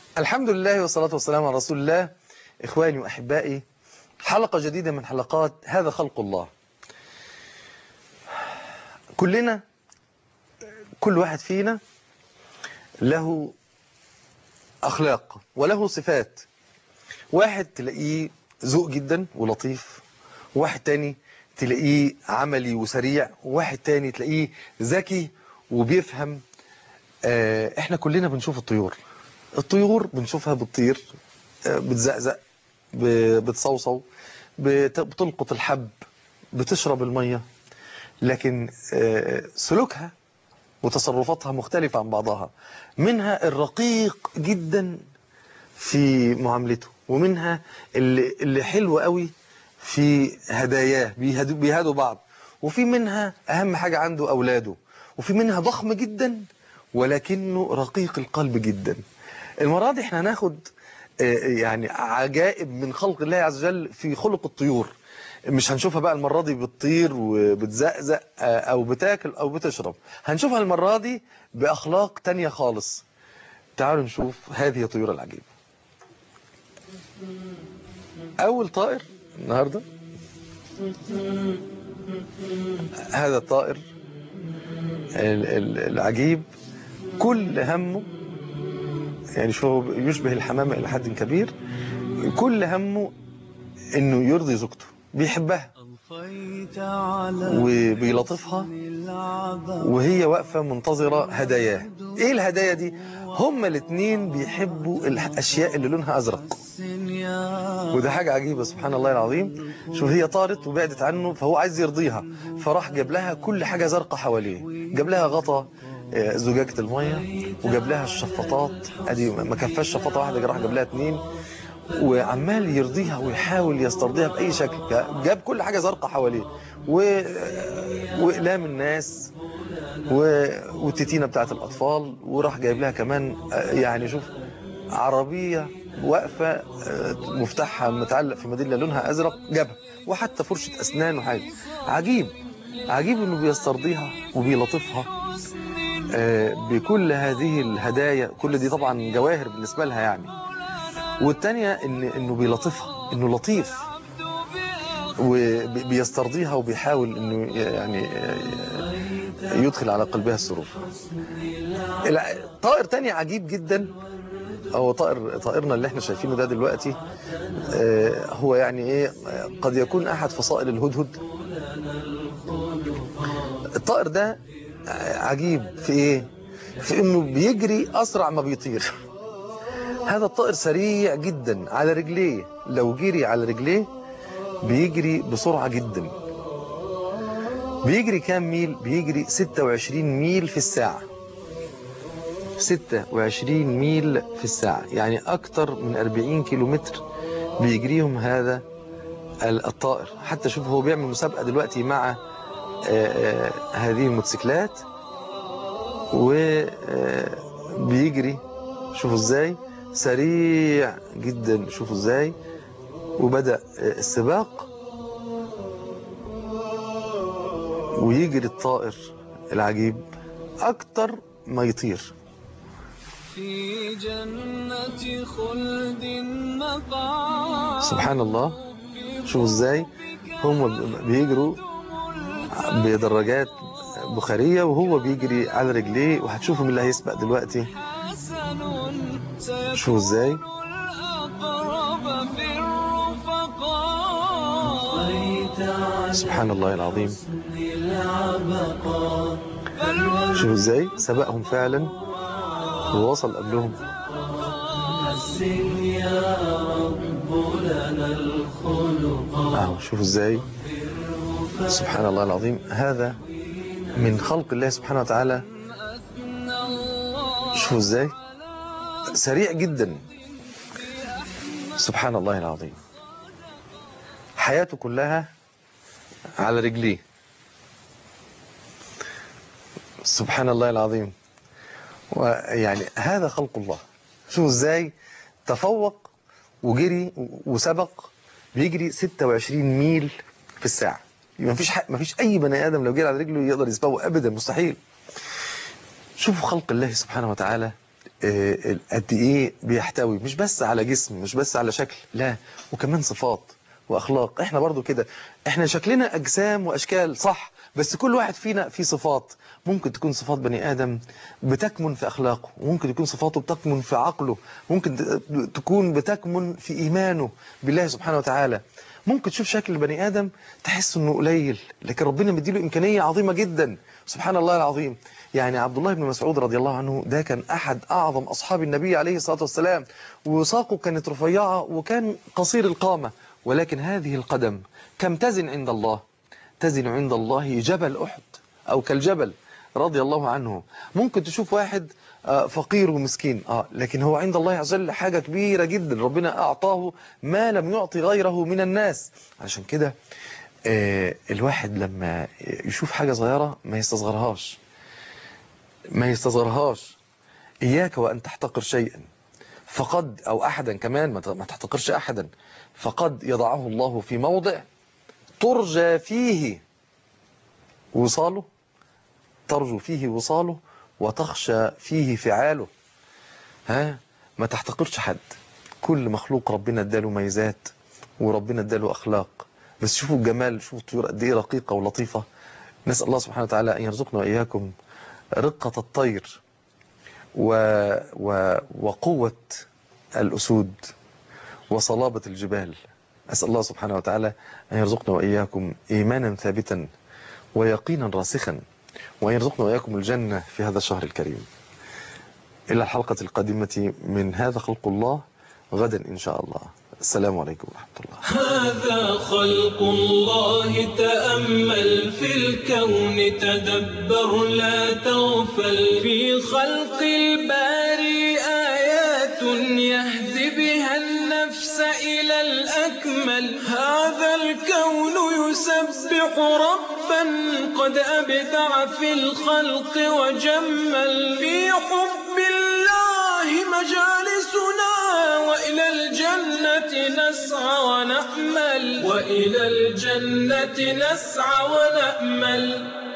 الحمد لله والصلاة والسلام على رسول الله إخواني وأحبائي حلقة جديدة من حلقات هذا خلق الله كلنا كل واحد فينا له أخلاق وله صفات واحد تلاقيه ذوق جدا ولطيف واحد تاني تلاقيه عملي وسريع واحد تاني تلاقيه ذكي وبيفهم آه، احنا كلنا بنشوف الطيور الطيور بنشوفها بتطير آه، بتزقزق ب- بتصوصو بت- بتلقط الحب بتشرب المية لكن آه، سلوكها وتصرفاتها مختلفة عن بعضها منها الرقيق جدا في معاملته ومنها اللي, اللي حلو قوي في هداياه بيهدوا, بيهدوا بعض وفي منها أهم حاجة عنده أولاده وفي منها ضخم جدا ولكنه رقيق القلب جدا المرة دي احنا هناخد آه، يعني عجائب من خلق الله عز وجل في خلق الطيور مش هنشوفها بقى المرة دي بتطير وبتزقزق آه، أو بتاكل أو بتشرب هنشوفها المرة دي بأخلاق تانية خالص تعالوا نشوف هذه الطيور العجيبة أول طائر النهاردة هذا الطائر ال- ال- العجيب كل همه يعني شو يشبه الحمامة إلى حد كبير كل همه إنه يرضي زوجته بيحبها وبيلطفها وهي واقفة منتظرة هداياه ايه الهدايا دي هما الاتنين بيحبوا الاشياء اللي لونها ازرق وده حاجة عجيبة سبحان الله العظيم شوف هي طارت وبعدت عنه فهو عايز يرضيها فراح جاب لها كل حاجة زرقاء حواليه جاب لها غطا آه، زجاجة المية وجاب لها الشفاطات ادي ما كفاش شفاطة واحدة راح جاب لها اتنين وعمال يرضيها ويحاول يسترضيها بأي شكل جاب كل حاجة زرقاء حواليه و... وإقلام الناس و... والتتينة بتاعت الأطفال وراح جايب لها كمان آه، يعني شوف عربية واقفة آه، مفتاحها متعلق في ميدالية لونها أزرق جابها وحتى فرشة أسنان وحاجة عجيب عجيب إنه بيسترضيها وبيلطفها آه، بكل هذه الهدايا كل دي طبعا جواهر بالنسبة لها يعني والتانية إن إنه بيلطفها إنه لطيف وبيسترضيها وبيحاول إنه يعني يدخل على قلبها السرور الع- طائر تاني عجيب جدا هو طائر طائرنا اللي احنا شايفينه ده دلوقتي آه، هو يعني ايه آه، قد يكون احد فصائل الهدهد الطائر ده آه، عجيب في ايه في انه بيجري اسرع ما بيطير هذا الطائر سريع جدا على رجليه لو جري على رجليه بيجري بسرعة جدا بيجري كام ميل بيجري 26 ميل في الساعة 26 ميل في الساعة يعني أكتر من 40 كيلومتر بيجريهم هذا ال- الطائر حتى شوف هو بيعمل مسابقة دلوقتي مع آه، آه، هذه الموتوسيكلات وبيجري شوفوا ازاي سريع جدا شوفوا ازاي وبدأ آه، السباق ويجري الطائر العجيب أكتر ما يطير في جنة خلد مقعد سبحان الله شوفوا ازاي هم بيجروا بدراجات بخارية وهو بيجري على رجليه وهتشوفوا مين اللي هيسبق دلوقتي حسن شوفوا ازاي الأقرب في الرفقاء سبحان الله العظيم شوفوا ازاي سبقهم فعلا ووصل قبلهم اهو شوفوا ازاي سبحان الله العظيم هذا من خلق الله سبحانه وتعالى شوفوا ازاي سريع جدا سبحان الله العظيم حياته كلها على رجليه سبحان الله العظيم ويعني هذا خلق الله شوفوا ازاي تفوق وجري وسبق بيجري 26 ميل في الساعة ما فيش ما فيش اي بني ادم لو جري على رجله يقدر يسبقه ابدا مستحيل شوفوا خلق الله سبحانه وتعالى آه، قد ايه بيحتوي مش بس على جسم مش بس على شكل لا وكمان صفات واخلاق احنا برضو كده احنا شكلنا اجسام واشكال صح بس كل واحد فينا فيه صفات ممكن تكون صفات بني ادم بتكمن في اخلاقه وممكن تكون صفاته بتكمن في عقله ممكن ت- تكون بتكمن في ايمانه بالله سبحانه وتعالى ممكن تشوف شكل بني ادم تحس انه قليل لكن ربنا مديله امكانيه عظيمه جدا سبحان الله العظيم يعني عبد الله بن مسعود رضي الله عنه ده كان احد اعظم اصحاب النبي عليه الصلاه والسلام وساقه كانت رفيعه وكان قصير القامه ولكن هذه القدم كم تزن عند الله تزن عند الله جبل احد او كالجبل رضي الله عنه ممكن تشوف واحد آه، فقير ومسكين اه لكن هو عند الله عز وجل حاجه كبيره جدا ربنا اعطاه ما لم يعطي غيره من الناس عشان كده آه، الواحد لما يشوف حاجه صغيره ما يستصغرهاش ما يستصغرهاش إياك وأن تحتقر شيئا فقد أو أحدا كمان ما ت- ما تحتقرش أحدا فقد يضعه الله في موضع ترجى فيه وصاله ترجو فيه وصاله وتخشى فيه فعاله ها ما تحتقرش حد كل مخلوق ربنا اداله ميزات وربنا اداله أخلاق بس شوفوا الجمال شوفوا الطيور قد ايه رقيقة ولطيفة نسأل الله سبحانه وتعالى أن يرزقنا وإياكم رقة الطير و... و... وقوة الأسود وصلابة الجبال أسأل الله سبحانه وتعالى أن يرزقنا وإياكم إيمانا ثابتا ويقينا راسخا وأن يرزقنا وإياكم الجنة في هذا الشهر الكريم إلى الحلقة القادمة من هذا خلق الله غدا إن شاء الله السلام عليكم ورحمة الله هذا خلق الله تأمل في الكون تدبر لا تغفل في خلق الباري آيات يهدي بها النفس إلى الأكمل هذا الكون يسبح ربا قد أبدع في الخلق وجمل في حب الله مجالسنا وإلى الجنة نسعى ونأمل وإلى الجنة نسعى ونأمل